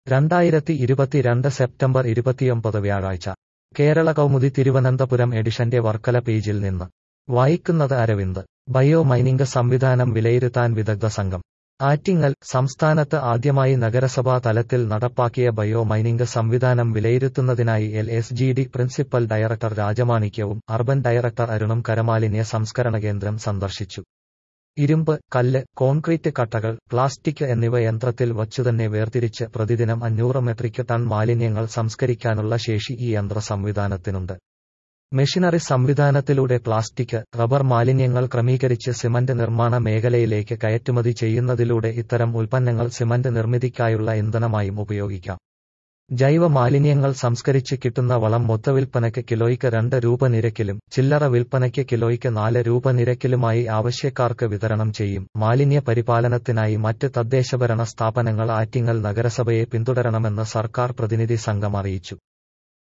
രണ്ടായിരത്തി ഇരുപത്തിരണ്ട് സെപ്റ്റംബർ ഇരുപത്തിയൊമ്പത് വ്യാഴാഴ്ച കേരള കൗമുദി തിരുവനന്തപുരം എഡിഷന്റെ വർക്കല പേജിൽ നിന്ന് വായിക്കുന്നത് അരവിന്ദ് ബയോ മൈനിംഗ് സംവിധാനം വിലയിരുത്താൻ വിദഗ്ധ സംഘം ആറ്റിങ്ങൽ സംസ്ഥാനത്ത് ആദ്യമായി നഗരസഭാ തലത്തിൽ നടപ്പാക്കിയ ബയോ മൈനിംഗ് സംവിധാനം വിലയിരുത്തുന്നതിനായി L S G D principal director രാജമാണിക്യവും അർബൻ ഡയറക്ടർ അരുണും കരമാലിന്യ സംസ്കരണ കേന്ദ്രം സന്ദർശിച്ചു ഇരുമ്പ് കല്ല് കോൺക്രീറ്റ് കട്ടകൾ പ്ലാസ്റ്റിക് എന്നിവ യന്ത്രത്തിൽ വച്ചുതന്നെ വേർതിരിച്ച് പ്രതിദിനം അഞ്ഞൂറ് മെട്രിക് ടൺ മാലിന്യങ്ങൾ സംസ്കരിക്കാനുള്ള ശേഷി ഈ യന്ത്ര സംവിധാനത്തിനുണ്ട് മെഷീനറി സംവിധാനത്തിലൂടെ പ്ലാസ്റ്റിക് റബ്ബർ മാലിന്യങ്ങൾ ക്രമീകരിച്ച് സിമന്റ് നിർമ്മാണ മേഖലയിലേക്ക് കയറ്റുമതി ചെയ്യുന്നതിലൂടെ ഇത്തരം ഉൽപ്പന്നങ്ങൾ സിമന്റ് നിർമ്മിതിക്കായുള്ള ഇന്ധനമായും ഉപയോഗിക്കാം ജൈവ മാലിന്യങ്ങൾ സംസ്കരിച്ച് കിട്ടുന്ന വളം മൊത്തവിൽപ്പനയ്ക്ക് കിലോയ്ക്ക് രണ്ട് രൂപ നിരക്കിലും ചില്ലറ വിൽപ്പനയ്ക്ക് കിലോയ്ക്ക് നാല് രൂപ നിരക്കിലുമായി ആവശ്യക്കാർക്ക് വിതരണം ചെയ്യും മാലിന്യ പരിപാലനത്തിനായി മറ്റ് തദ്ദേശഭരണ സ്ഥാപനങ്ങൾ ആറ്റിങ്ങൽ നഗരസഭയെ പിന്തുടരണമെന്ന് സർക്കാർ പ്രതിനിധി സംഘം അറിയിച്ചു